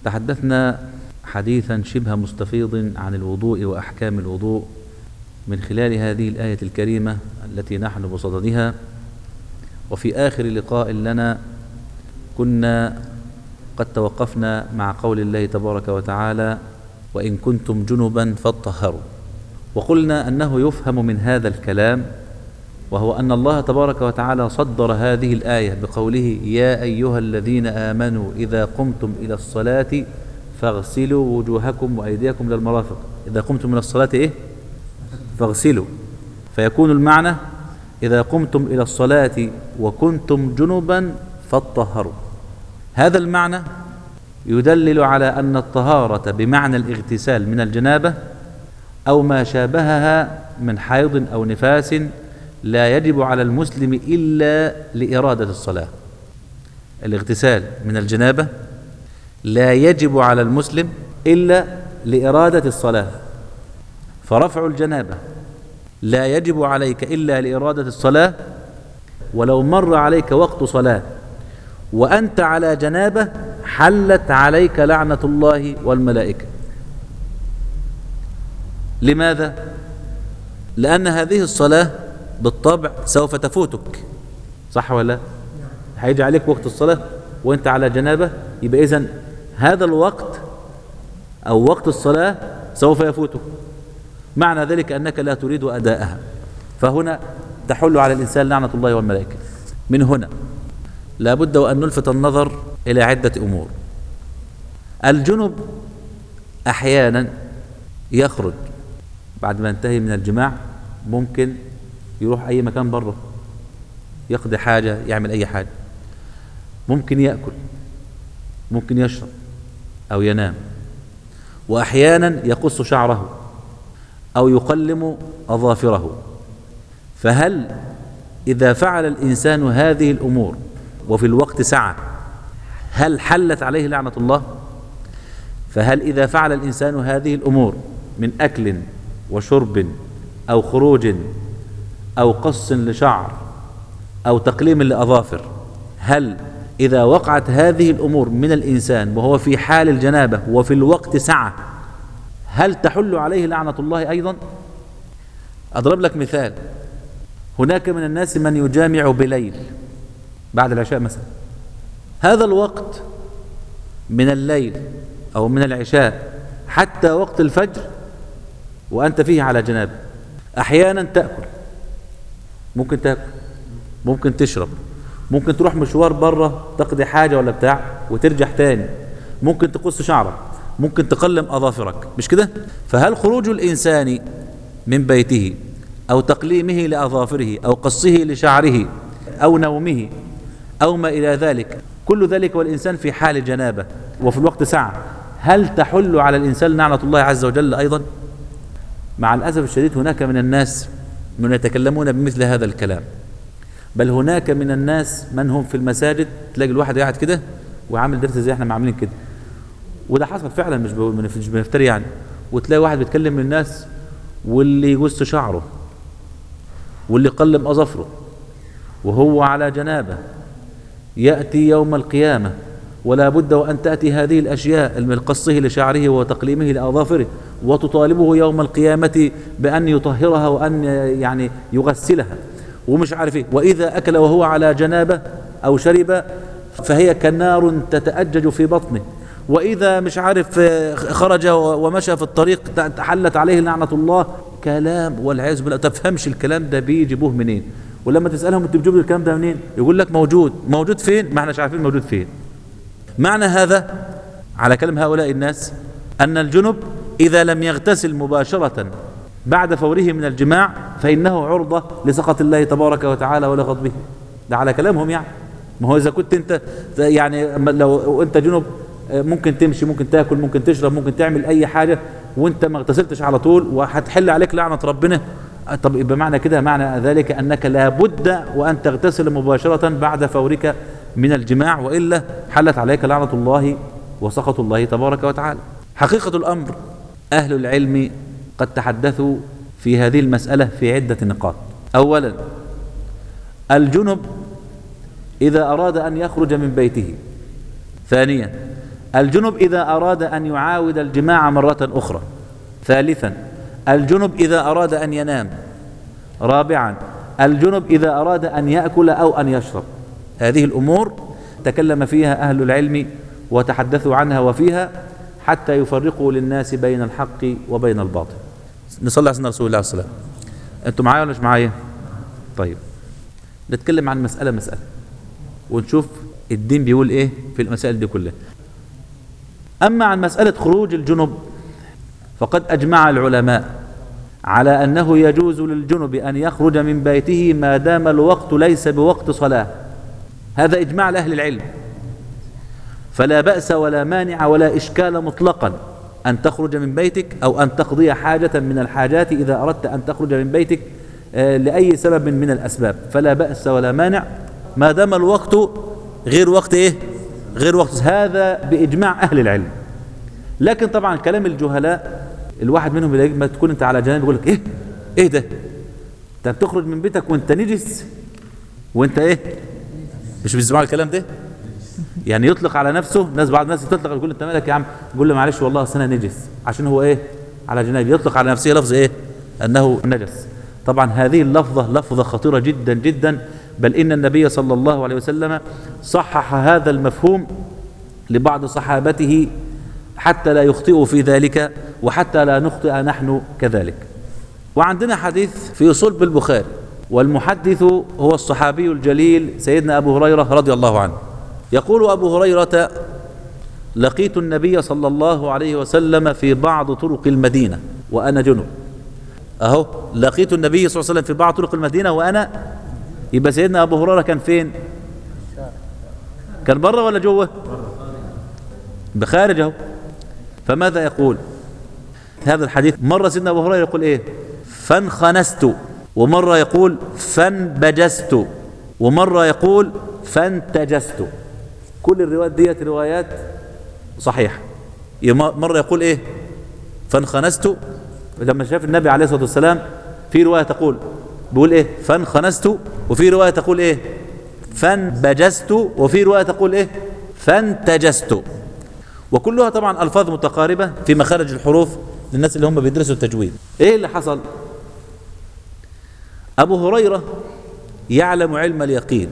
تحدثنا حديثا شبه مستفيض عن الوضوء وأحكام الوضوء من خلال هذه الآية الكريمة التي نحن بصددها وفي آخر لقاء لنا كنا قد توقفنا مع قول الله تبارك وتعالى وإن كنتم جنبا فاطهروا وقلنا أنه يفهم من هذا الكلام وهو أن الله تبارك وتعالى صدر هذه الآية بقوله يا أيها الذين آمنوا إذا قمتم إلى الصلاة فاغسلوا وجوهكم وأيديكم للمرافق إذا قمتم إلى الصلاة إيه؟ فاغسلوا فيكون المعنى إذا قمتم إلى الصلاة وكنتم جنبا فاطهروا هذا المعنى يدلل على أن الطهارة بمعنى الاغتسال من الجنابة أو ما شابهها من حيض أو نفاس لا يجب على المسلم إلا لإرادة الصلاة الاغتسال من الجنابة لا يجب على المسلم إلا لإرادة الصلاة فرفع الجنابة لا يجب عليك إلا لإرادة الصلاة ولو مر عليك وقت صلاة وأنت على جنابة حلت عليك لعنة الله والملائكة لماذا؟ لأن هذه الصلاة بالطبع سوف تفوتك صح ولا لا؟ هيجي عليك وقت الصلاة وانت على جنابة يبقى إذن هذا الوقت أو وقت الصلاة سوف يفوتك معنى ذلك أنك لا تريد أداءها فهنا تحل على الإنسان لعنة الله والملائكة من هنا لا بد وأن نلفت النظر إلى عدة أمور الجنب أحيانا يخرج بعد ما ينتهي من الجماع ممكن يروح أي مكان بره يقضي حاجة يعمل أي حاجة ممكن يأكل ممكن يشرب أو ينام وأحيانا يقص شعره أو يقلم أظافره فهل إذا فعل الإنسان هذه الأمور وفي الوقت سعة هل حلت عليه لعنة الله فهل إذا فعل الإنسان هذه الأمور من أكل وشرب أو خروج أو قص لشعر أو تقليم لأظافر هل إذا وقعت هذه الأمور من الإنسان وهو في حال الجنابة وفي الوقت سعة هل تحل عليه لعنة الله أيضا أضرب لك مثال هناك من الناس من يجامع بليل بعد العشاء مثلا هذا الوقت من الليل أو من العشاء حتى وقت الفجر وأنت فيه على جنابه أحيانا تأكل ممكن تأكل ممكن تشرب ممكن تروح مشوار بره تقضي حاجة ولا بتاع وترجع تاني ممكن تقص شعرك ممكن تقلم أظافرك مش كده فهل خروج الإنسان من بيته أو تقليمه لأظافره أو قصه لشعره أو نومه أو ما إلى ذلك كل ذلك والإنسان في حال جنابة وفي الوقت ساعة هل تحل على الإنسان لعنة الله عز وجل أيضا مع الأسف الشديد هناك من الناس من يتكلمون بمثل هذا الكلام بل هناك من الناس من هم في المساجد تلاقي الواحد قاعد كده وعامل درس زي احنا ما عاملين كده وده حصل فعلا مش مش بنفتري يعني وتلاقي واحد بيتكلم للناس واللي يقص شعره واللي يقلم أظفره وهو على جنابه يأتي يوم القيامة ولا بد وأن تأتي هذه الأشياء من قصه لشعره وتقليمه لأظافره وتطالبه يوم القيامة بأن يطهرها وأن يعني يغسلها ومش عارف ايه وإذا أكل وهو على جنابه أو شرب فهي كنار تتأجج في بطنه وإذا مش عارف خرج ومشى في الطريق تحلت عليه لعنة الله كلام والعياذ بالله تفهمش الكلام ده بيجيبوه منين ولما تسألهم انتوا بتجيبوا الكلام ده منين يقول لك موجود موجود فين ما احناش عارفين موجود فين معنى هذا على كلام هؤلاء الناس أن الجنب إذا لم يغتسل مباشرة بعد فوره من الجماع فإنه عرضة لسخط الله تبارك وتعالى ولغضبه ده على كلامهم يعني ما هو إذا كنت أنت يعني لو أنت جنب ممكن تمشي ممكن تاكل ممكن تشرب ممكن تعمل أي حاجة وأنت ما اغتسلتش على طول وهتحل عليك لعنة ربنا طب بمعنى كده معنى ذلك أنك لابد وأن تغتسل مباشرة بعد فورك من الجماع وإلا حلت عليك لعنة الله وسخط الله تبارك وتعالى حقيقة الأمر أهل العلم قد تحدثوا في هذه المسألة في عدة نقاط أولا الجنب إذا أراد أن يخرج من بيته ثانيا الجنب إذا أراد أن يعاود الجماع مرة أخرى ثالثا الجنب إذا أراد أن ينام رابعا الجنب إذا أراد أن يأكل أو أن يشرب هذه الأمور تكلم فيها أهل العلم وتحدثوا عنها وفيها حتى يفرقوا للناس بين الحق وبين الباطل نصلي على سيدنا رسول الله صلى الله عليه وسلم انتوا معايا ولا مش معايا طيب نتكلم عن مسألة مسألة ونشوف الدين بيقول ايه في المسائل دي كلها اما عن مسألة خروج الجنب فقد اجمع العلماء على انه يجوز للجنب ان يخرج من بيته ما دام الوقت ليس بوقت صلاة هذا اجماع لاهل العلم فلا بأس ولا مانع ولا إشكال مطلقا أن تخرج من بيتك أو أن تقضي حاجة من الحاجات إذا أردت أن تخرج من بيتك آه، لأي سبب من الأسباب فلا بأس ولا مانع ما دام الوقت غير وقت إيه غير وقت هذا بإجماع أهل العلم لكن طبعا كلام الجهلاء الواحد منهم ما تكون أنت على جانب يقول لك إيه إيه ده أنت بتخرج من بيتك وأنت نجس وأنت إيه مش بيسمعوا الكلام ده يعني يطلق على نفسه ناس بعض الناس تطلق يقول انت مالك يا عم يقول له معلش والله اصل انا نجس عشان هو ايه على جنابي يطلق على نفسه لفظ ايه انه نجس طبعا هذه اللفظه لفظه خطيره جدا جدا بل ان النبي صلى الله عليه وسلم صحح هذا المفهوم لبعض صحابته حتى لا يخطئوا في ذلك وحتى لا نخطئ نحن كذلك وعندنا حديث في صلب البخاري والمحدث هو الصحابي الجليل سيدنا أبو هريرة رضي الله عنه يقول أبو هريرة لقيت النبي صلى الله عليه وسلم في بعض طرق المدينة وأنا جنب أهو لقيت النبي صلى الله عليه وسلم في بعض طرق المدينة وأنا يبقى سيدنا أبو هريرة كان فين كان بره ولا جوه بخارج اهو فماذا يقول هذا الحديث مرة سيدنا أبو هريرة يقول إيه فانخنست ومرة يقول فانبجست ومرة يقول فانتجست كل الروايات ديت روايات صحيحة مرة يقول ايه فانخنست لما شاف النبي عليه الصلاة والسلام في رواية تقول بيقول ايه فانخنست وفي رواية تقول ايه فانبجست وفي رواية تقول ايه فانتجست وكلها طبعا ألفاظ متقاربة في مخارج الحروف للناس اللي هم بيدرسوا التجويد ايه اللي حصل أبو هريرة يعلم علم اليقين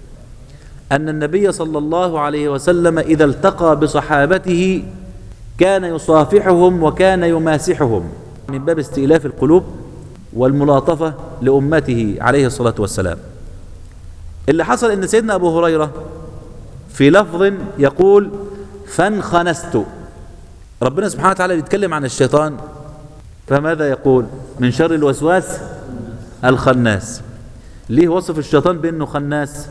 أن النبي صلى الله عليه وسلم إذا التقى بصحابته كان يصافحهم وكان يماسحهم من باب استئلاف القلوب والملاطفة لأمته عليه الصلاة والسلام اللي حصل أن سيدنا أبو هريرة في لفظ يقول فانخنست ربنا سبحانه وتعالى بيتكلم عن الشيطان فماذا يقول من شر الوسواس الخناس ليه وصف الشيطان بأنه خناس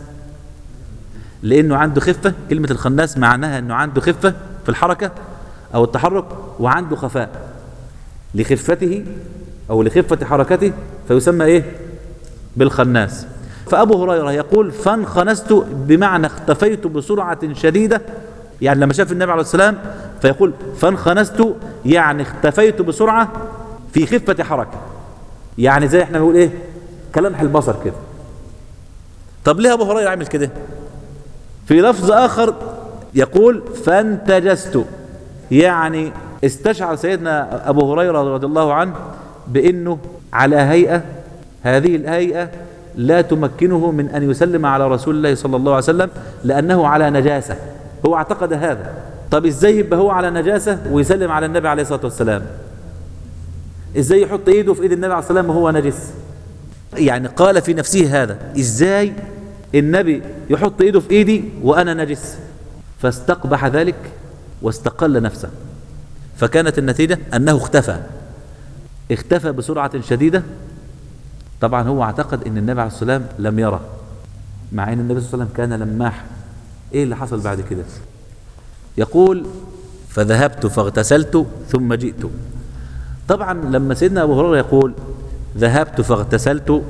لأنه عنده خفة كلمة الخناس معناها أنه عنده خفة في الحركة أو التحرك وعنده خفاء لخفته أو لخفة حركته فيسمى إيه بالخناس فأبو هريرة يقول فانخنست بمعنى اختفيت بسرعة شديدة يعني لما شاف النبي عليه السلام فيقول فانخنست يعني اختفيت بسرعة في خفة حركة يعني زي احنا بنقول ايه كلمح البصر كده طب ليه ابو هريره عمل كده في لفظ آخر يقول فانتجست يعني استشعر سيدنا أبو هريرة رضي الله عنه بأنه على هيئة هذه الهيئة لا تمكنه من أن يسلم على رسول الله صلى الله عليه وسلم لأنه على نجاسة هو اعتقد هذا طب ازاي يبقى هو على نجاسة ويسلم على النبي عليه الصلاة والسلام ازاي يحط ايده في ايد النبي عليه الصلاة والسلام وهو نجس يعني قال في نفسه هذا ازاي النبي يحط ايده في ايدي وانا نجس فاستقبح ذلك واستقل نفسه فكانت النتيجة انه اختفى اختفى بسرعة شديدة طبعا هو اعتقد ان النبي عليه الصلاة والسلام لم يره مع ان النبي صلى الله عليه وسلم كان لماح ايه اللي حصل بعد كده يقول فذهبت فاغتسلت ثم جئت طبعا لما سيدنا ابو هريره يقول ذهبت فاغتسلت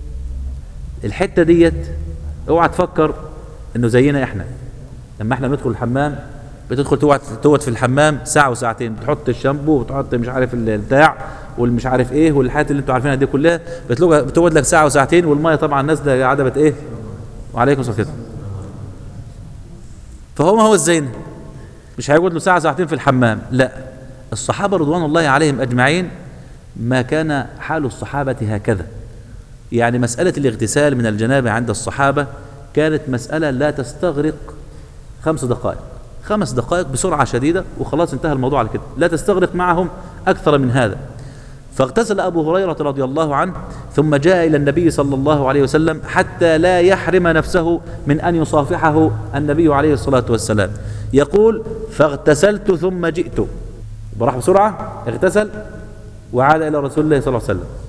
الحته ديت اوعى تفكر انه زينا احنا لما احنا بندخل الحمام بتدخل تقعد تقعد في الحمام ساعه وساعتين بتحط الشامبو وتحط مش عارف البتاع والمش عارف ايه والحاجات اللي انتوا عارفينها دي كلها بتقعد لك ساعه وساعتين والميه طبعا نازله قاعده بت ايه وعليكم السلام كده فهو ما هو زينا مش هيقعد له ساعة ساعتين في الحمام لا الصحابة رضوان الله عليهم أجمعين ما كان حال الصحابة هكذا يعني مسألة الاغتسال من الجنابة عند الصحابة كانت مسألة لا تستغرق خمس دقائق خمس دقائق بسرعة شديدة وخلاص انتهى الموضوع على كده لا تستغرق معهم أكثر من هذا فاغتسل أبو هريرة رضي الله عنه ثم جاء إلى النبي صلى الله عليه وسلم حتى لا يحرم نفسه من أن يصافحه النبي عليه الصلاة والسلام يقول فاغتسلت ثم جئت براح بسرعة اغتسل وعاد إلى رسول الله صلى الله عليه وسلم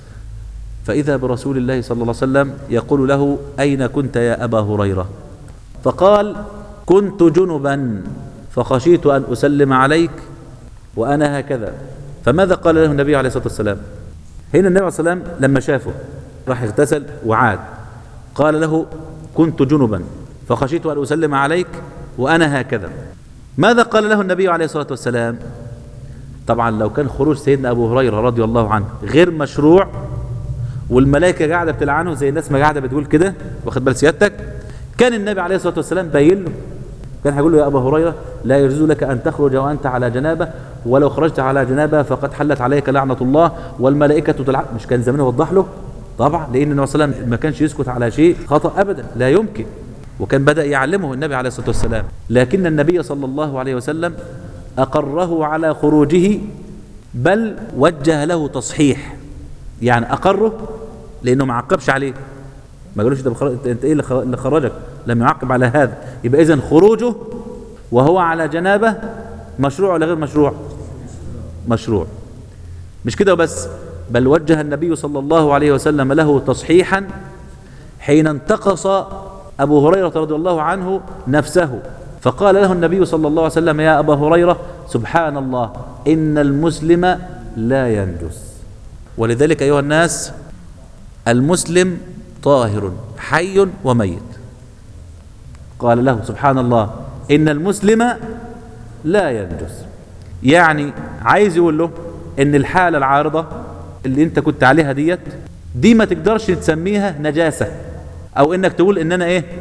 فإذا برسول الله صلى الله عليه وسلم يقول له أين كنت يا أبا هريرة فقال كنت جنبا فخشيت أن أسلم عليك وأنا هكذا فماذا قال له النبي عليه الصلاة والسلام هنا النبي عليه الصلاة والسلام لما شافه راح اغتسل وعاد قال له كنت جنبا فخشيت أن أسلم عليك وأنا هكذا ماذا قال له النبي عليه الصلاة والسلام طبعا لو كان خروج سيدنا أبو هريرة رضي الله عنه غير مشروع والملائكة قاعدة بتلعنه زي الناس ما قاعدة بتقول كده واخد بال سيادتك كان النبي عليه الصلاة والسلام باين له كان هيقول له يا أبا هريرة لا يجوز لك أن تخرج وأنت على جنابة ولو خرجت على جنابة فقد حلت عليك لعنة الله والملائكة تلعن مش كان زمان يوضح له طبعا لأن النبي صلى الله عليه وسلم ما كانش يسكت على شيء خطأ أبدا لا يمكن وكان بدأ يعلمه النبي عليه الصلاة والسلام لكن النبي صلى الله عليه وسلم أقره على خروجه بل وجه له تصحيح يعني أقره لأنه ما عقبش عليه ما قالوش ده انت ايه اللي خرجك لم يعقب على هذا يبقى اذا خروجه وهو على جنابه مشروع ولا غير مشروع مشروع مش كده وبس بل وجه النبي صلى الله عليه وسلم له تصحيحا حين انتقص أبو هريرة رضي الله عنه نفسه فقال له النبي صلى الله عليه وسلم يا أبا هريرة سبحان الله إن المسلم لا ينجس ولذلك أيها الناس المسلم طاهر حي وميت قال له سبحان الله إن المسلم لا ينجس يعني عايز يقول له إن الحالة العارضة اللي أنت كنت عليها ديت دي ما تقدرش تسميها نجاسة أو إنك تقول إن أنا إيه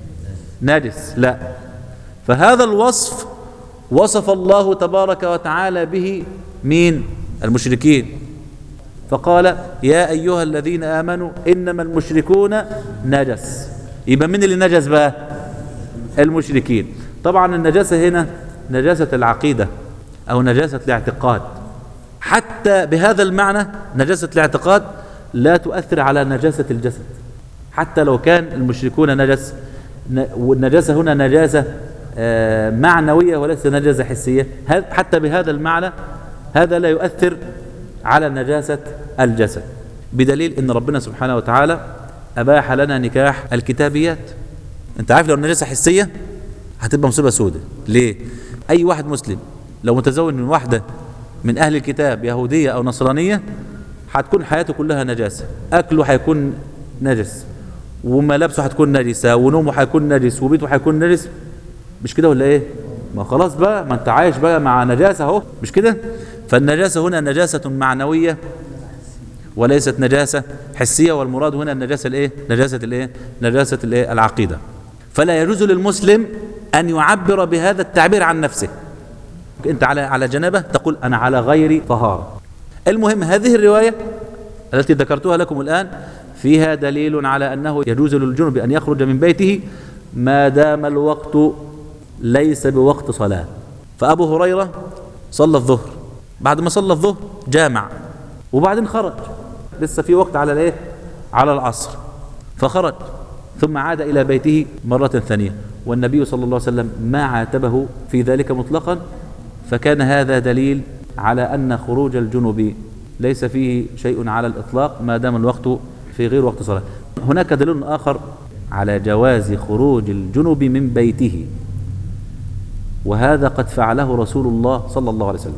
نجس لا فهذا الوصف وصف الله تبارك وتعالى به مين المشركين فقال يا أيها الذين آمنوا إنما المشركون نجس يبقى من اللي نجس بقى المشركين طبعا النجاسة هنا نجاسة العقيدة أو نجاسة الاعتقاد حتى بهذا المعنى نجاسة الاعتقاد لا تؤثر على نجاسة الجسد حتى لو كان المشركون نجس والنجاسة هنا نجاسة معنوية وليس نجاسة حسية حتى بهذا المعنى هذا لا يؤثر على نجاسة الجسد بدليل ان ربنا سبحانه وتعالى اباح لنا نكاح الكتابيات انت عارف لو النجاسة حسية هتبقى مصيبة سودة ليه اي واحد مسلم لو متزوج من واحدة من اهل الكتاب يهودية او نصرانية هتكون حياته كلها نجاسة اكله هيكون نجس وملابسه هتكون نجسة ونومه هيكون نجس وبيته هيكون نجس مش كده ولا ايه ما خلاص بقى ما انت عايش بقى مع نجاسة اهو مش كده فالنجاسة هنا نجاسة معنوية وليست نجاسة حسية والمراد هنا النجاسة الايه نجاسة الايه نجاسة الايه العقيدة فلا يجوز للمسلم أن يعبر بهذا التعبير عن نفسه أنت على على جنابة تقول أنا على غير طهارة المهم هذه الرواية التي ذكرتها لكم الآن فيها دليل على أنه يجوز للجنب أن يخرج من بيته ما دام الوقت ليس بوقت صلاة فأبو هريرة صلى الظهر بعد ما صلى الظهر جامع وبعدين خرج لسه في وقت على الايه على العصر فخرج ثم عاد إلى بيته مرة ثانية والنبي صلى الله عليه وسلم ما عاتبه في ذلك مطلقا فكان هذا دليل على أن خروج الجنب ليس فيه شيء على الإطلاق ما دام الوقت في غير وقت صلاة هناك دليل آخر على جواز خروج الجنب من بيته وهذا قد فعله رسول الله صلى الله عليه وسلم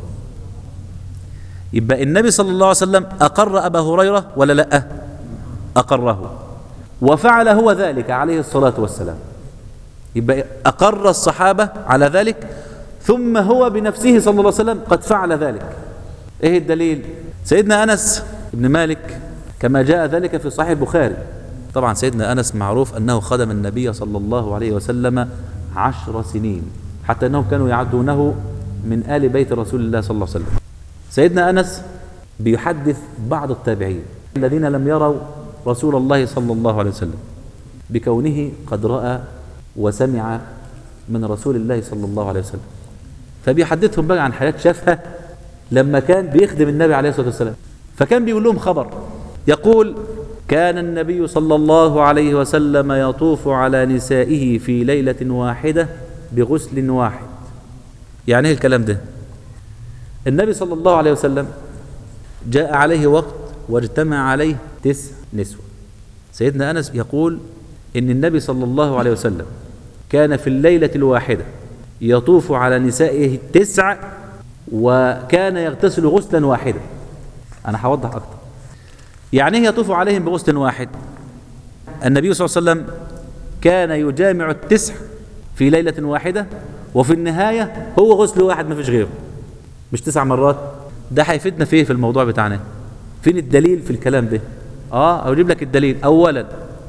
يبقى النبي صلى الله عليه وسلم أقر أبا هريرة ولا لا أقره وفعل هو ذلك عليه الصلاة والسلام يبقى أقر الصحابة على ذلك ثم هو بنفسه صلى الله عليه وسلم قد فعل ذلك ايه الدليل سيدنا أنس بن مالك كما جاء ذلك في صحيح البخاري طبعا سيدنا أنس معروف أنه خدم النبي صلى الله عليه وسلم عشر سنين حتى أنهم كانوا يعدونه من آل بيت رسول الله صلى الله عليه وسلم سيدنا أنس بيحدث بعض التابعين الذين لم يروا رسول الله صلى الله عليه وسلم بكونه قد رأى وسمع من رسول الله صلى الله عليه وسلم فبيحدثهم بقى عن حياة شافها لما كان بيخدم النبي عليه الصلاة والسلام فكان بيقول لهم خبر يقول كان النبي صلى الله عليه وسلم يطوف على نسائه في ليلة واحدة بغسل واحد يعني ايه الكلام ده النبي صلى الله عليه وسلم جاء عليه وقت واجتمع عليه تسع نسوة سيدنا أنس يقول إن النبي صلى الله عليه وسلم كان في الليلة الواحدة يطوف على نسائه التسع وكان يغتسل غسلا واحدا أنا هوضح أكتر يعني ايه يطوف عليهم بغسل واحد النبي صلى الله عليه وسلم كان يجامع التسع في ليلة واحدة وفي النهاية هو غسل واحد ما فيش غيره مش تسع مرات ده هيفيدنا فيه في الموضوع بتاعنا فين الدليل في الكلام ده اه اجيب لك الدليل اولا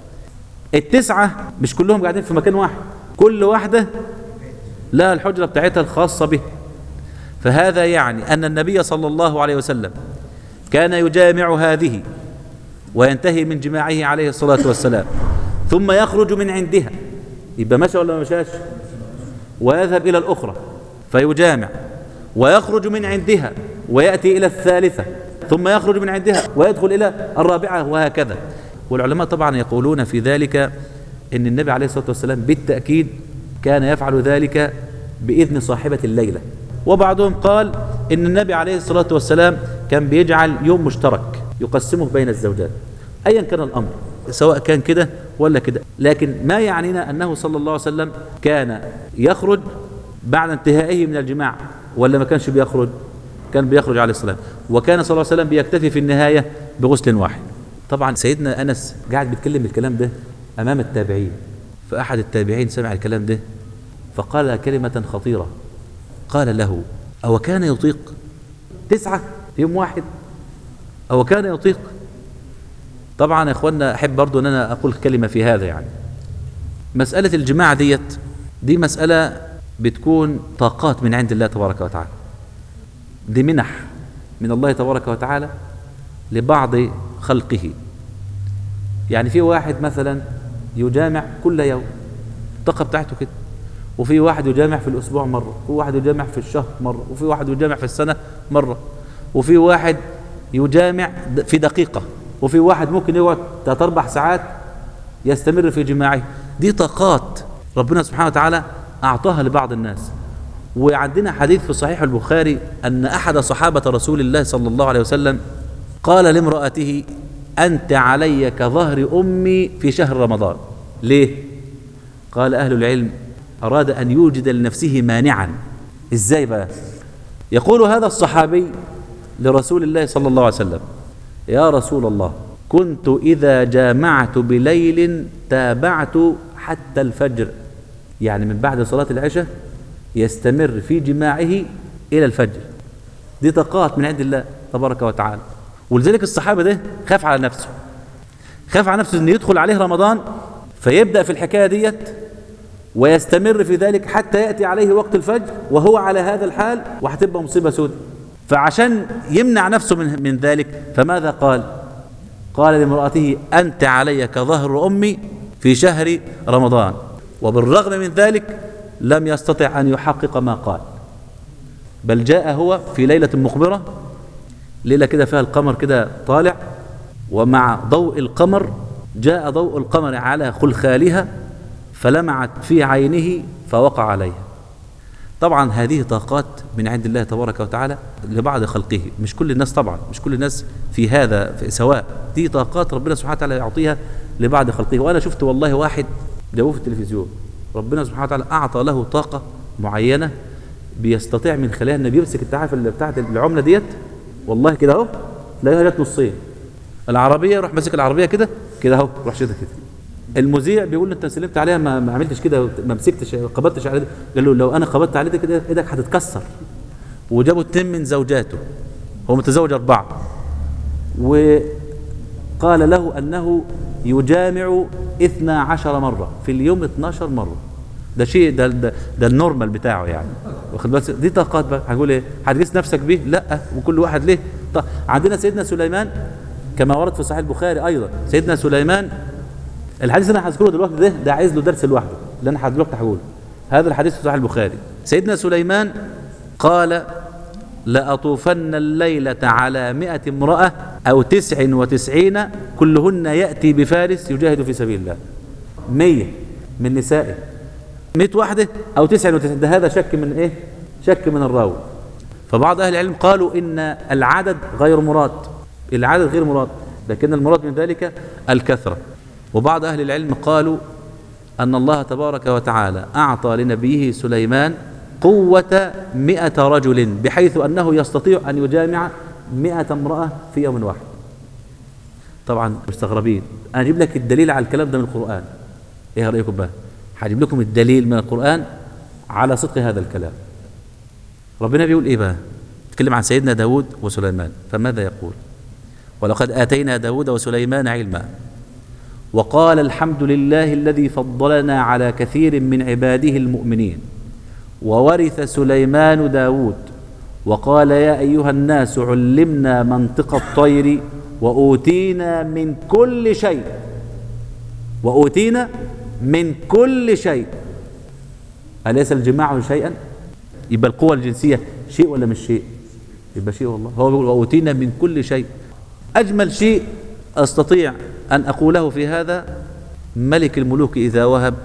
التسعة مش كلهم قاعدين في مكان واحد كل واحدة لها الحجرة بتاعتها الخاصة به فهذا يعني أن النبي صلى الله عليه وسلم كان يجامع هذه وينتهي من جماعه عليه الصلاة والسلام ثم يخرج من عندها يبقى مشى ولا ما مشاش ويذهب إلى الأخرى فيجامع ويخرج من عندها ويأتي إلى الثالثة ثم يخرج من عندها ويدخل إلى الرابعة وهكذا والعلماء طبعا يقولون في ذلك أن النبي عليه الصلاة والسلام بالتأكيد كان يفعل ذلك بإذن صاحبة الليلة وبعضهم قال إن النبي عليه الصلاة والسلام كان بيجعل يوم مشترك يقسمه بين الزوجات أيا كان الأمر سواء كان كده ولا كده لكن ما يعنينا أنه صلى الله عليه وسلم كان يخرج بعد انتهائه من الجماع ولا ما كانش بيخرج كان بيخرج عليه السلام وكان صلى الله عليه وسلم بيكتفي في النهاية بغسل واحد طبعا سيدنا أنس قاعد بيتكلم الكلام ده أمام التابعين فأحد التابعين سمع الكلام ده فقال كلمة خطيرة قال له أو كان يطيق تسعة في يوم واحد أو كان يطيق طبعا يا اخوانا احب برضو ان انا اقول كلمه في هذا يعني مساله الجماعه ديت دي مساله بتكون طاقات من عند الله تبارك وتعالى دي منح من الله تبارك وتعالى لبعض خلقه يعني في واحد مثلا يجامع كل يوم الطاقه بتاعته كده وفي واحد يجامع في الاسبوع مره وفي واحد يجامع في الشهر مره وفي واحد يجامع في السنه مره وفي واحد يجامع في دقيقه وفي واحد ممكن يقعد ثلاث اربع ساعات يستمر في جماعه دي طاقات ربنا سبحانه وتعالى اعطاها لبعض الناس وعندنا حديث في صحيح البخاري ان احد صحابه رسول الله صلى الله عليه وسلم قال لامراته انت علي كظهر امي في شهر رمضان ليه قال اهل العلم اراد ان يوجد لنفسه مانعا ازاي بقى يقول هذا الصحابي لرسول الله صلى الله عليه وسلم يا رسول الله كنت إذا جامعت بليل تابعت حتى الفجر يعني من بعد صلاة العشاء يستمر في جماعه إلى الفجر دي طاقات من عند الله تبارك وتعالى ولذلك الصحابة ده خاف على نفسه خاف على نفسه أن يدخل عليه رمضان فيبدأ في الحكاية ديت ويستمر في ذلك حتى يأتي عليه وقت الفجر وهو على هذا الحال وهتبقى مصيبة سودة فعشان يمنع نفسه من, من ذلك فماذا قال قال لامرأته أنت علي كظهر أمي في شهر رمضان وبالرغم من ذلك لم يستطع أن يحقق ما قال بل جاء هو في ليلة مخبرة ليلة كده فيها القمر كده طالع ومع ضوء القمر جاء ضوء القمر على خلخالها فلمعت في عينه فوقع عليها طبعا هذه طاقات من عند الله تبارك وتعالى لبعض خلقه مش كل الناس طبعا مش كل الناس في هذا في سواء دي طاقات ربنا سبحانه وتعالى يعطيها لبعض خلقه وانا شفت والله واحد جابوه في التلفزيون ربنا سبحانه وتعالى اعطى له طاقه معينه بيستطيع من خلالها انه بيمسك التعافي اللي بتاعت العمله ديت والله كده اهو تلاقيها جت نصين العربيه يروح ماسك العربيه كده كده اهو روح شدها كده المذيع بيقول له انت سلمت عليها ما, ما عملتش كده ما مسكتش قبضتش على قال له لو انا قبضت على كده ايدك هتتكسر وجابوا اثنين من زوجاته هو متزوج اربعه وقال له انه يجامع اثنا عشر مره في اليوم 12 مره ده شيء ده ده, ده النورمال بتاعه يعني واخد بالك دي طاقات بقى هنقول ايه هتقيس نفسك بيه لا وكل واحد ليه طيب عندنا سيدنا سليمان كما ورد في صحيح البخاري ايضا سيدنا سليمان الحديث اللي انا هذكره دلوقتي ده ده عايز له درس لوحده اللي انا دلوقتي هقوله هذا الحديث في صحيح البخاري سيدنا سليمان قال لأطوفن الليلة على مئة امرأة أو تسع وتسعين كلهن يأتي بفارس يجاهد في سبيل الله مية من نسائه مئة واحدة أو تسع وتسعين ده هذا شك من إيه شك من الراوي فبعض أهل العلم قالوا إن العدد غير مراد العدد غير مراد لكن المراد من ذلك الكثرة وبعض أهل العلم قالوا أن الله تبارك وتعالى أعطى لنبيه سليمان قوة مئة رجل بحيث أنه يستطيع أن يجامع مئة امرأة في يوم واحد طبعا مستغربين أنا أجيب لك الدليل على الكلام ده من القرآن إيه رأيكم بقى هجيب لكم الدليل من القرآن على صدق هذا الكلام ربنا بيقول إيه بقى تكلم عن سيدنا داود وسليمان فماذا يقول ولقد آتينا داود وسليمان علما وقال الحمد لله الذي فضلنا على كثير من عباده المؤمنين وورث سليمان داود وقال يا أيها الناس علمنا منطق الطير وأوتينا من كل شيء وأوتينا من كل شيء أليس الجماع شيئا يبقى القوة الجنسية شيء ولا مش شيء يبقى شيء والله هو بيقول وأوتينا من كل شيء أجمل شيء أستطيع أن أقوله في هذا ملك الملوك إذا وهب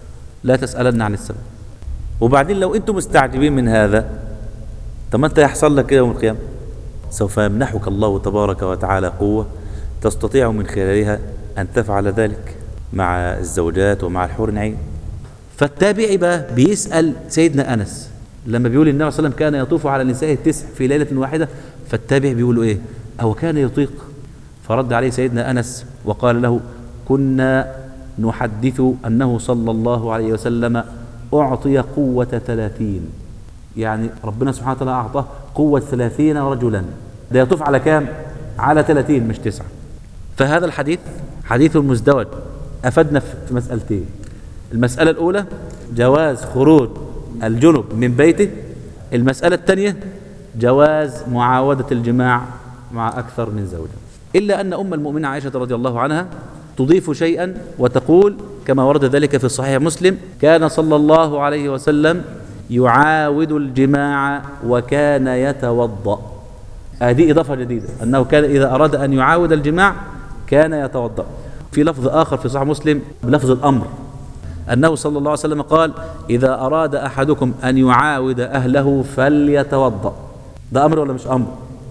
لا تسألن عن السبب وبعدين لو أنتم مستعجبين من هذا طب ما أنت يحصل لك يوم القيامة سوف يمنحك الله تبارك وتعالى قوة تستطيع من خلالها أن تفعل ذلك مع الزوجات ومع الحور العين فالتابعي بقى بيسأل سيدنا أنس لما بيقول النبي صلى الله عليه وسلم كان يطوف على نسائه التسع في ليلة واحدة فالتابع بيقول إيه أو كان يطيق فرد عليه سيدنا أنس وقال له كنا نحدث أنه صلى الله عليه وسلم أعطي قوة ثلاثين يعني ربنا سبحانه وتعالى أعطاه قوة ثلاثين رجلا ده يطوف على كام على ثلاثين مش تسعة فهذا الحديث حديث مزدوج أفدنا في مسألتين المسألة الأولى جواز خروج الجنب من بيته المسألة الثانية جواز معاودة الجماع مع أكثر من زوجة إلا أن أم المؤمنين عائشة رضي الله عنها تضيف شيئا وتقول كما ورد ذلك في صحيح مسلم كان صلى الله عليه وسلم يعاود الجماع وكان يتوضأ هذه إضافة جديدة أنه كان إذا أراد أن يعاود الجماع كان يتوضأ في لفظ آخر في صحيح مسلم بلفظ الأمر أنه صلى الله عليه وسلم قال إذا أراد أحدكم أن يعاود أهله فليتوضأ ده أمر ولا مش أمر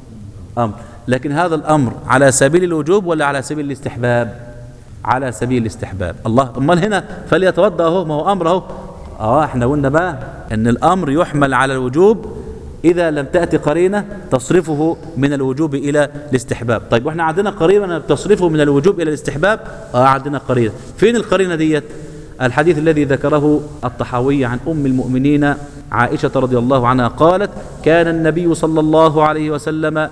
أمر لكن هذا الأمر على سبيل الوجوب ولا على سبيل الاستحباب على سبيل الاستحباب الله امال هنا فليتوضا اهو ما هو امر اهو اه احنا قلنا بقى ان الامر يحمل على الوجوب اذا لم تاتي قرينه تصرفه من الوجوب الى الاستحباب طيب واحنا عندنا قرينه تصرفه من الوجوب الى الاستحباب اه عندنا قرينه فين القرينه ديت الحديث الذي ذكره الطحاوي عن ام المؤمنين عائشه رضي الله عنها قالت كان النبي صلى الله عليه وسلم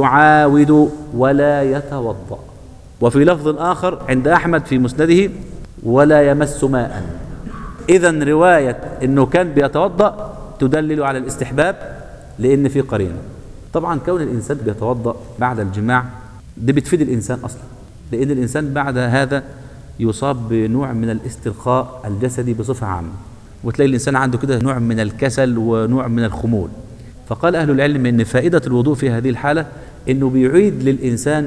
يعاود ولا يتوضا وفي لفظ آخر عند أحمد في مسنده ولا يمس ماء إذا رواية أنه كان بيتوضأ تدلل على الاستحباب لأن في قرينة طبعا كون الإنسان بيتوضأ بعد الجماع دي بتفيد الإنسان أصلا لأن الإنسان بعد هذا يصاب بنوع من الاسترخاء الجسدي بصفة عامة وتلاقي الإنسان عنده كده نوع من الكسل ونوع من الخمول فقال أهل العلم أن فائدة الوضوء في هذه الحالة أنه بيعيد للإنسان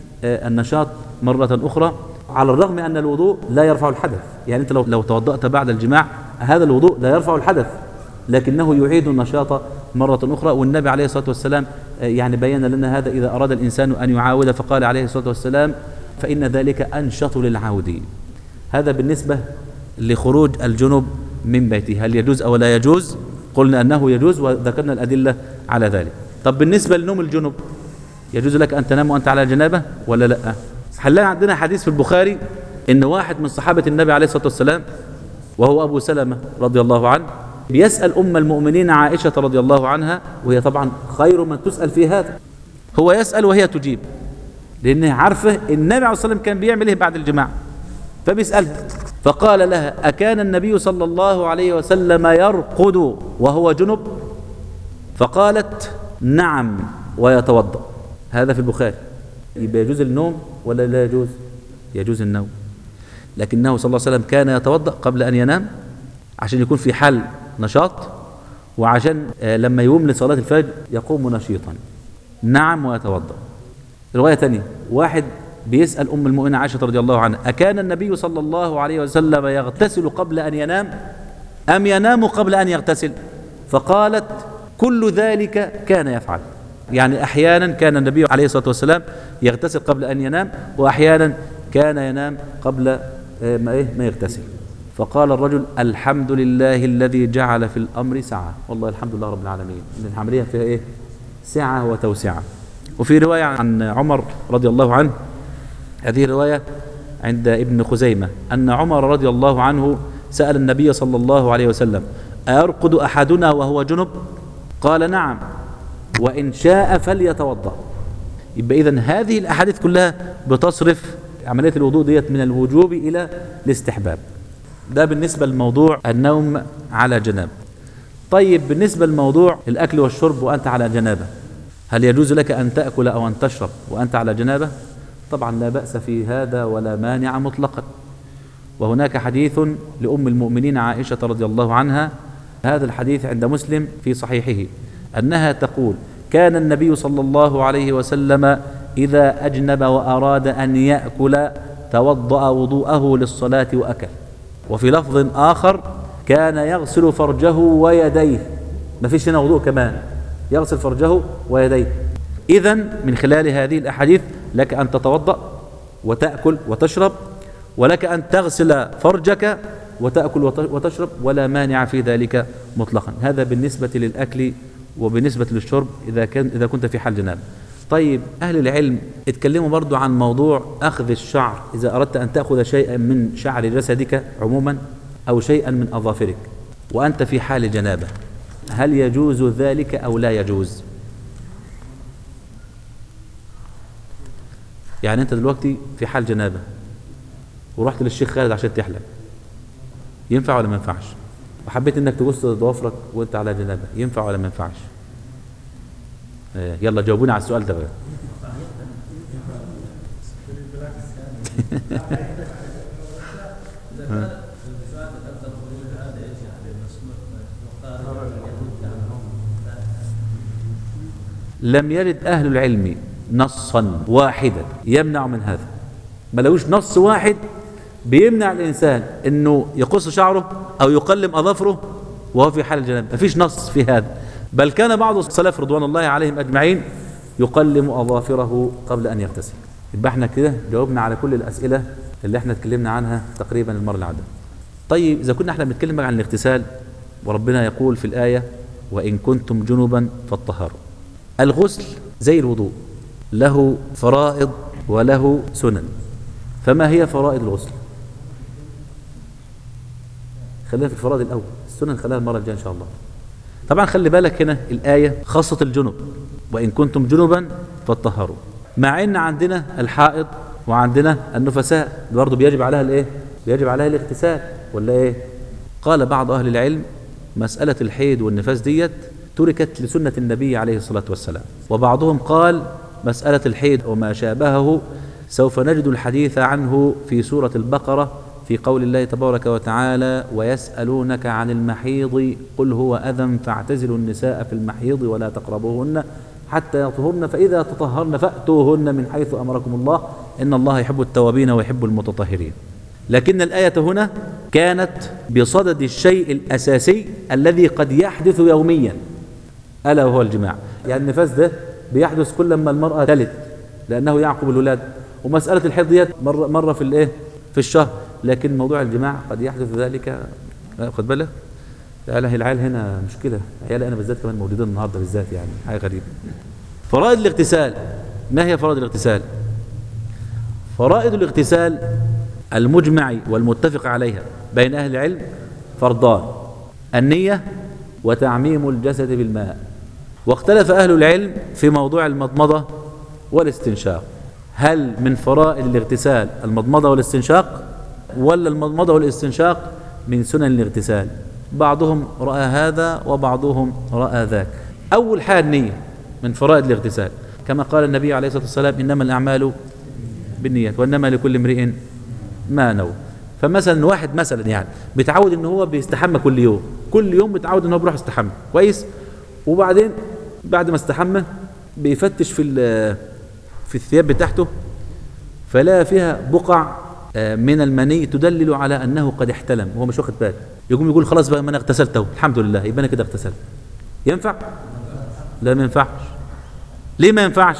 النشاط مرة أخرى على الرغم أن الوضوء لا يرفع الحدث يعني أنت لو, لو توضأت بعد الجماع هذا الوضوء لا يرفع الحدث لكنه يعيد النشاط مرة أخرى والنبي عليه الصلاة والسلام يعني بين لنا هذا إذا أراد الإنسان أن يعاود فقال عليه الصلاة والسلام فإن ذلك أنشط للعاودين هذا بالنسبة لخروج الجنب من بيته هل يجوز أو لا يجوز قلنا أنه يجوز وذكرنا الأدلة على ذلك طب بالنسبة لنوم الجنب يجوز لك أن تنام وأنت على جنابة ولا لا هنلاقي عندنا حديث في البخاري إن واحد من صحابة النبي عليه الصلاة والسلام وهو أبو سلمة رضي الله عنه بيسأل أم المؤمنين عائشة رضي الله عنها وهي طبعا خير من تسأل في هذا هو يسأل وهي تجيب لأنها عارفة النبي عليه الصلاة والسلام كان بيعمل إيه بعد الجماع فبيسألها فقال لها أكان النبي صلى الله عليه وسلم يرقد وهو جنب فقالت نعم ويتوضأ هذا في البخاري يبقى يجوز النوم ولا لا يجوز يجوز النوم لكنه صلى الله عليه وسلم كان يتوضأ قبل أن ينام عشان يكون في حال نشاط وعشان آه، لما يقوم لصلاة الفجر يقوم نشيطا نعم ويتوضأ رواية تانية واحد بيسأل أم المؤمنة عائشة رضي الله عنها أكان النبي صلى الله عليه وسلم يغتسل قبل أن ينام أم ينام قبل أن يغتسل فقالت كل ذلك كان يفعل يعني أحيانا كان النبي عليه الصلاة والسلام يغتسل قبل أن ينام وأحيانا كان ينام قبل آه، ما, إيه ما يغتسل فقال الرجل الحمد لله الذي جعل في الأمر سعة والله الحمد لله رب العالمين إن العملية فيها إيه سعة وتوسعة وفي رواية عن عمر رضي الله عنه هذه رواية عند ابن خزيمة أن عمر رضي الله عنه سأل النبي صلى الله عليه وسلم أيرقد أحدنا وهو جنب قال نعم وإن شاء فليتوضأ يبقى إذن هذه الأحاديث كلها بتصرف عملية الوضوء ديت من الوجوب إلى الاستحباب ده بالنسبة لموضوع النوم على جناب طيب بالنسبة لموضوع الأكل والشرب وأنت على جنابة هل يجوز لك أن تأكل أو أن تشرب وأنت على جنابة طبعا لا بأس في هذا ولا مانع مطلقا وهناك حديث لأم المؤمنين عائشة رضي الله عنها هذا الحديث عند مسلم في صحيحه أنها تقول كان النبي صلى الله عليه وسلم إذا أجنب وأراد أن يأكل توضأ وضوءه للصلاة وأكل وفي لفظ آخر كان يغسل فرجه ويديه ما فيش هنا وضوء كمان يغسل فرجه ويديه إذا من خلال هذه الأحاديث لك أن تتوضأ وتأكل وتشرب ولك أن تغسل فرجك وتأكل وتشرب ولا مانع في ذلك مطلقا هذا بالنسبة للأكل وبالنسبة للشرب إذا, كان إذا كنت في حال جناب طيب أهل العلم اتكلموا برضو عن موضوع أخذ الشعر إذا أردت أن تأخذ شيئا من شعر جسدك عموما أو شيئا من أظافرك وأنت في حال جنابة هل يجوز ذلك أو لا يجوز يعني أنت دلوقتي في حال جنابة ورحت للشيخ خالد عشان تحلق ينفع ولا ما ينفعش وحبيت انك تبص ضوافرك وانت على جنابه ينفع ولا ما ينفعش يلا جاوبوني على السؤال ده بقى لم يرد أهل العلم نصا واحدا يمنع من هذا ما لوش نص واحد بيمنع الإنسان أنه يقص شعره أو يقلم أظافره وهو في حال الجنابة ما فيش نص في هذا بل كان بعض السلف رضوان الله عليهم أجمعين يقلم أظافره قبل أن يغتسل يبقى احنا كده جاوبنا على كل الأسئلة اللي احنا اتكلمنا عنها تقريبا المرة اللي عدت طيب إذا كنا احنا بنتكلم عن الاغتسال وربنا يقول في الآية وإن كنتم جنبا فاطهروا الغسل زي الوضوء له فرائض وله سنن فما هي فرائض الغسل خلينا في الفرائض الأول السنن خليها المرة الجاية إن شاء الله طبعا خلي بالك هنا الآية خاصة الجنب وإن كنتم جنبا فاطهروا مع ان عندنا الحائض وعندنا النفساء برضه بيجب عليها الايه بيجب عليها الاغتسال ولا ايه قال بعض اهل العلم مسألة الحيض والنفاس ديت تركت لسنة النبي عليه الصلاة والسلام وبعضهم قال مسألة الحيض وما شابهه سوف نجد الحديث عنه في سورة البقرة في قول الله تبارك وتعالى ويسألونك عن المحيض قل هو أذى فاعتزلوا النساء في المحيض ولا تقربوهن حتى يطهرن فإذا تطهرن فأتوهن من حيث أمركم الله إن الله يحب التوابين ويحب المتطهرين لكن الآية هنا كانت بصدد الشيء الأساسي الذي قد يحدث يوميا ألا وهو الجماع يعني النفاس ده بيحدث كل ما المرأة تلد لأنه يعقب الولاد ومسألة الحيض ديت مرة, مرة في الإيه في الشهر لكن موضوع الجماع قد يحدث ذلك خد بالك لا العيال هنا مشكلة عيال أنا بالذات كمان موجودين النهاردة بالذات يعني حاجة غريبة فرائض الاغتسال ما هي فرائض الاغتسال فرائض الاغتسال المجمع والمتفق عليها بين أهل العلم فرضان النية وتعميم الجسد بالماء واختلف أهل العلم في موضوع المضمضة والاستنشاق هل من فرائض الاغتسال المضمضة والاستنشاق ولا المضمضة والاستنشاق من سنن الاغتسال بعضهم رأى هذا وبعضهم رأى ذاك أول حاجة النية من فرائض الاغتسال كما قال النبي عليه الصلاة والسلام إنما الأعمال بالنيات وإنما لكل امرئ ما نوى فمثلا واحد مثلا يعني بيتعود ان هو بيستحمى كل يوم كل يوم بيتعود ان هو بيروح يستحمى كويس وبعدين بعد ما استحمى بيفتش في ال- في الثياب بتاعته فلا فيها بقع آه، من المني تدلل على انه قد احتلم وهو مش واخد باله يقوم يقول خلاص بقى ما انا اغتسلت اهو الحمد لله يبقى انا كده اغتسلت ينفع لا ما ينفعش ليه ما ينفعش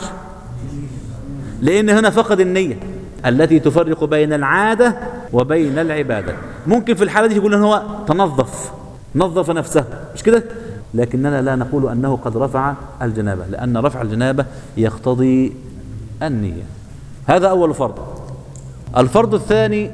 لان هنا فقد النيه التي تفرق بين العاده وبين العباده ممكن في الحاله دي يقول ان هو تنظف نظف نفسه مش كده لكننا لا نقول انه قد رفع الجنابه لان رفع الجنابه يقتضي النيه هذا اول فرض الفرض الثاني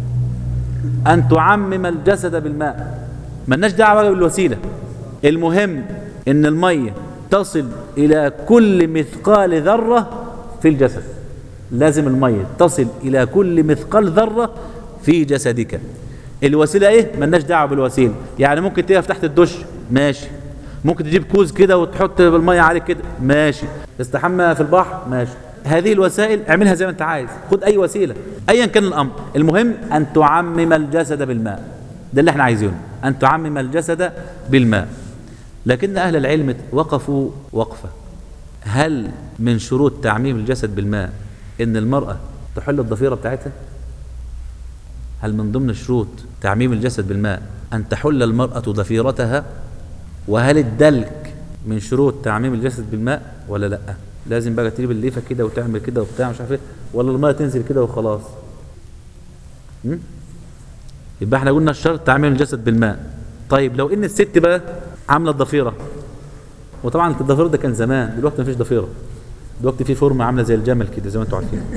أن تعمم الجسد بالماء ملناش دعوة بالوسيلة المهم أن المية تصل إلى كل مثقال ذرة في الجسد لازم المية تصل إلى كل مثقال ذرة في جسدك الوسيلة إيه؟ ملناش دعوة بالوسيلة يعني ممكن تقف تحت الدش ماشي ممكن تجيب كوز كده وتحط المية عليك كده ماشي تستحمى في البحر ماشي هذه الوسائل اعملها زي ما انت عايز خد اي وسيله ايا كان الامر المهم ان تعمم الجسد بالماء ده اللي احنا عايزينه ان تعمم الجسد بالماء لكن اهل العلم وقفوا وقفه هل من شروط تعميم الجسد بالماء ان المراه تحل الضفيره بتاعتها هل من ضمن شروط تعميم الجسد بالماء ان تحل المراه ضفيرتها وهل الدلك من شروط تعميم الجسد بالماء ولا لا لازم بقى تجيب الليفه كده وتعمل كده وبتاع مش عارف ايه ولا الميه تنزل كده وخلاص م? يبقى احنا قلنا الشرط تعميم الجسد بالماء طيب لو ان الست بقى عامله الضفيره وطبعا الضفيره ده كان زمان دلوقتي مفيش ضفيره دلوقتي في فورمه عامله زي الجمل كده زي ما انتم عارفين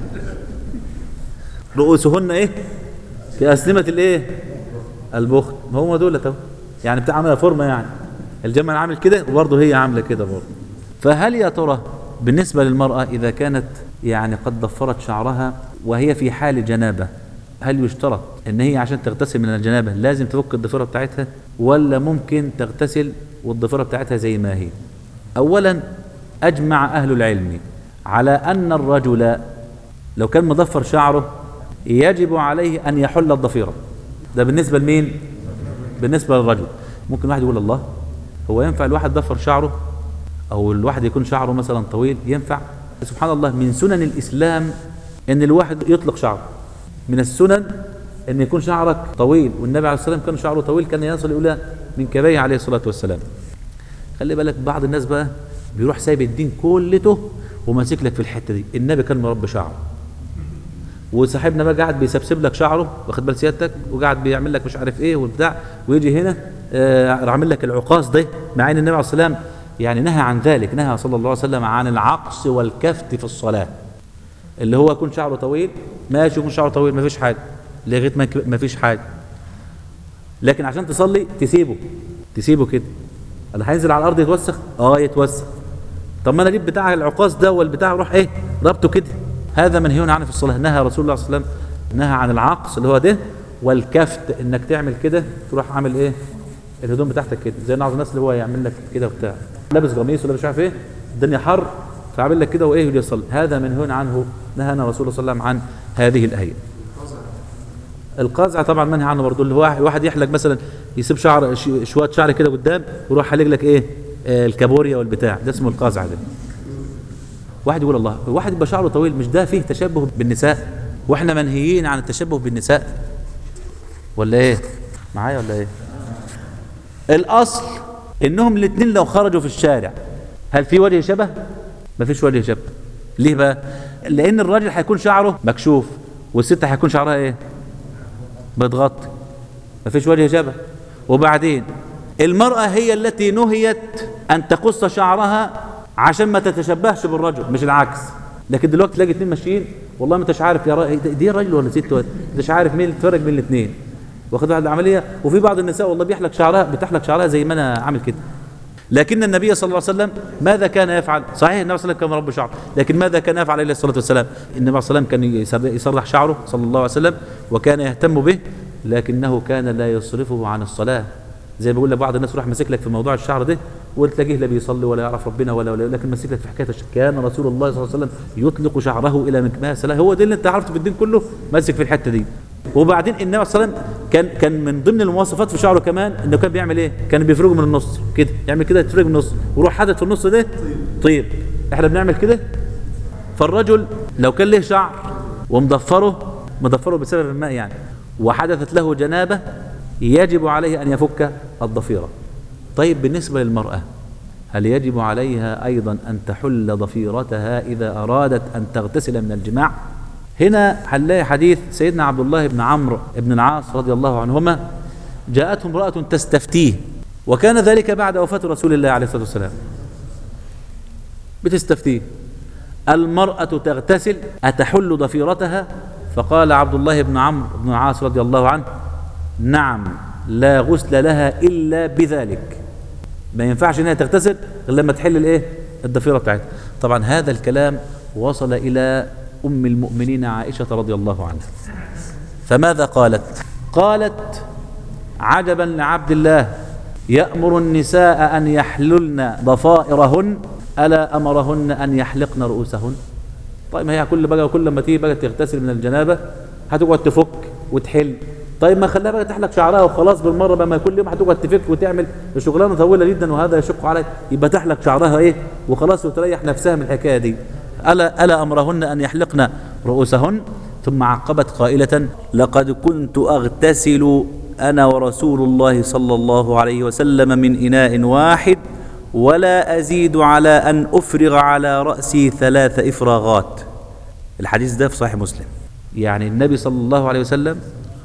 رؤوسهن ايه كأسنمة الايه البخت ما هم دول اهو يعني بتاع عامله فورمه يعني الجمل عامل كده وبرضه هي عامله كده برضه فهل يا ترى بالنسبه للمراه اذا كانت يعني قد ضفرت شعرها وهي في حال جنابه هل يشترط ان هي عشان تغتسل من الجنابه لازم تفك الضفيره بتاعتها ولا ممكن تغتسل والضفيره بتاعتها زي ما هي اولا اجمع اهل العلم على ان الرجل لو كان مضفر شعره يجب عليه ان يحل الضفيره ده بالنسبه لمين بالنسبه للرجل ممكن واحد يقول الله هو ينفع الواحد ضفر شعره او الواحد يكون شعره مثلا طويل ينفع سبحان الله من سنن الاسلام ان الواحد يطلق شعره من السنن ان يكون شعرك طويل والنبي عليه الصلاه والسلام كان شعره طويل كان يصل الى من كبيه عليه الصلاه والسلام خلي بالك بعض الناس بقى بيروح سايب الدين كلته وماسك لك في الحته دي النبي كان مربي شعره وصاحبنا بقى قاعد بيسبسب لك شعره واخد بال سيادتك وقاعد بيعمل لك مش عارف ايه وبتاع ويجي هنا آه عامل لك العقاص ده مع ان النبي عليه الصلاه والسلام يعني نهى عن ذلك نهى صلى الله عليه وسلم عن العقص والكفت في الصلاه اللي هو يكون شعره طويل ماشي يكون شعره طويل ما فيش حاجه لغايه ما ما فيش حاجه لكن عشان تصلي تسيبه تسيبه كده اللي هينزل على الارض يتوسخ اه يتوسخ طب ما انا اجيب بتاع العقاص ده والبتاع اروح ايه ربطه كده هذا منهي عنه في الصلاه نهى رسول الله صلى الله عليه وسلم نهى عن العقص اللي هو ده والكفت انك تعمل كده تروح عامل ايه الهدوم بتاعتك كده زي بعض الناس اللي هو يعمل لك كده وبتاع لابس قميص ولا مش عارف ايه الدنيا حر فعامل لك كده وايه يصلي هذا منهي عنه نهانا رسول الله صلى الله عليه وسلم عن هذه الهيئه القزع طبعا منهي عنه برضه اللي هو واحد يحلق مثلا يسيب شعر شويه شعر كده قدام ويروح حالق لك ايه آه الكابوريا والبتاع ده اسمه القزع ده واحد يقول الله واحد يبقى شعره طويل مش ده فيه تشبه بالنساء واحنا منهيين عن التشبه بالنساء ولا ايه معايا ولا ايه الاصل انهم الاثنين لو خرجوا في الشارع هل في وجه شبه مفيش وجه شبه ليه بقى لان الراجل هيكون شعره مكشوف والست هيكون شعرها ايه بتغطي مفيش وجه شبه وبعدين المرأة هي التي نهيت أن تقص شعرها عشان ما تتشبهش بالرجل مش العكس لكن دلوقتي تلاقي اتنين ماشيين والله ما انتش عارف يا را... دي راجل ولا ست ولا انتش عارف مين الفرق بين الاثنين واخد واحد العمليه وفي بعض النساء والله بيحلق شعرها بتحلق شعرها زي ما انا عامل كده لكن النبي صلى الله عليه وسلم ماذا كان يفعل صحيح النبي صلى الله عليه وسلم كان رب شعر لكن ماذا كان يفعل عليه الصلاة والسلام النبي صلى الله عليه وسلم كان يسرح شعره صلى الله عليه وسلم وكان يهتم به لكنه كان لا يصرفه عن الصلاة زي ما بقول لك بعض الناس يروح ماسك لك في موضوع الشعر ده وتلاقيه لا بيصلي ولا يعرف ربنا ولا ولا لكن ماسك لك في حكايه الشعر. كان رسول الله صلى الله عليه وسلم يطلق شعره الى مكماس هو ده اللي انت عرفته في الدين كله ماسك في الحته دي وبعدين النبي صلى الله عليه وسلم كان كان من ضمن المواصفات في شعره كمان انه كان بيعمل ايه؟ كان بيفرجه من النص كده يعمل كده يتفرج من النص ويروح حاطط في النص ده طيب احنا بنعمل كده فالرجل لو كان له شعر ومضفره مضفره بسبب الماء يعني وحدثت له جنابه يجب عليه ان يفك الضفيره طيب بالنسبه للمراه هل يجب عليها ايضا ان تحل ضفيرتها اذا ارادت ان تغتسل من الجماع هنا هنلاقي حديث سيدنا عبد الله بن عمرو بن العاص رضي الله عنهما جاءته امرأة تستفتيه وكان ذلك بعد وفاة رسول الله عليه الصلاة والسلام بتستفتيه المرأة تغتسل أتحل ضفيرتها فقال عبد الله بن عمرو بن العاص رضي الله عنه نعم لا غسل لها إلا بذلك ما ينفعش انها تغتسل غير لما تحل الايه الضفيره بتاعتها طبعا هذا الكلام وصل الى ام المؤمنين عائشه رضي الله عنها فماذا قالت قالت عجبا لعبد الله يامر النساء ان يحللن ضفائرهن الا امرهن ان يحلقن رؤوسهن طيب ما هي كل بقى كل لما تيجي بقى تغتسل من الجنابه هتقعد تفك وتحل طيب ما خليها بقى تحلق شعرها وخلاص بالمره بقى ما كل يوم هتقعد تفك وتعمل شغلانه طويله جدا وهذا يشق عليك يبقى تحلق شعرها ايه وخلاص وتريح نفسها من الحكايه دي الا الا امرهن ان يحلقن رؤوسهن ثم عقبت قائله لقد كنت اغتسل انا ورسول الله صلى الله عليه وسلم من اناء واحد ولا ازيد على ان افرغ على راسي ثلاث افراغات الحديث ده في صحيح مسلم يعني النبي صلى الله عليه وسلم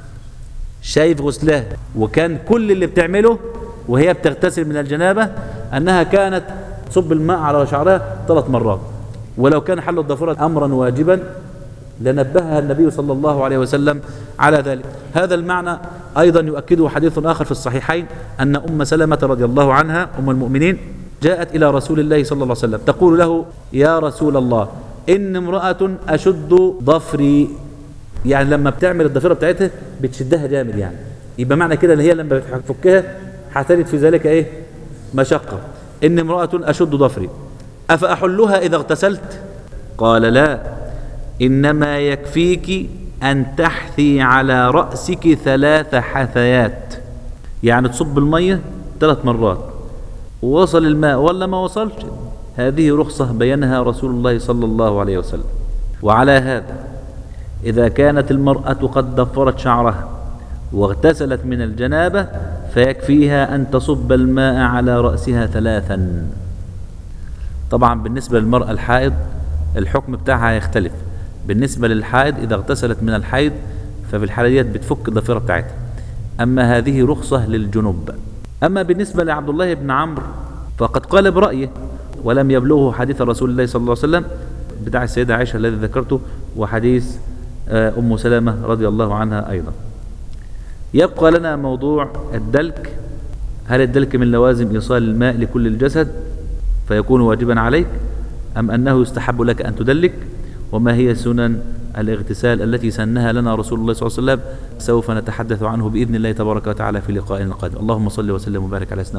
شايف غسلها وكان كل اللي بتعمله وهي بتغتسل من الجنابة أنها كانت تصب الماء على شعرها ثلاث مرات ولو كان حل الضفيرة أمرا واجبا لنبهها النبي صلى الله عليه وسلم على ذلك هذا المعنى أيضا يؤكده حديث آخر في الصحيحين أن أم سلمة رضي الله عنها أم المؤمنين جاءت إلى رسول الله صلى الله عليه وسلم تقول له يا رسول الله إن امرأة أشد ضفري يعني لما بتعمل الضفيره بتاعتها بتشدها جامد يعني يبقى معنى كده ان هي لما بتفكها هتجد في ذلك ايه مشقه ان امراه اشد ضفري افاحلها اذا اغتسلت قال لا انما يكفيك ان تحثي على راسك ثلاث حثيات يعني تصب الميه ثلاث مرات وصل الماء ولا ما وصلش هذه رخصه بينها رسول الله صلى الله عليه وسلم وعلى هذا إذا كانت المرأة قد ضفرت شعرها واغتسلت من الجنابة فيكفيها أن تصب الماء على رأسها ثلاثا طبعا بالنسبة للمرأة الحائض الحكم بتاعها يختلف بالنسبة للحائض إذا اغتسلت من الحيض ففي الحالة ديت بتفك الضفيرة بتاعتها أما هذه رخصة للجنوب أما بالنسبة لعبد الله بن عمرو فقد قال برأيه ولم يبلغه حديث رسول الله صلى الله عليه وسلم بتاع السيدة عائشة الذي ذكرته وحديث أم سلمة رضي الله عنها أيضا يبقى لنا موضوع الدلك هل الدلك من لوازم إيصال الماء لكل الجسد فيكون واجبا عليك أم أنه يستحب لك أن تدلك وما هي سنن الاغتسال التي سنها لنا رسول الله صلى الله عليه وسلم سوف نتحدث عنه بإذن الله تبارك وتعالى في لقاء قادم اللهم صل وسلم وبارك على سيدنا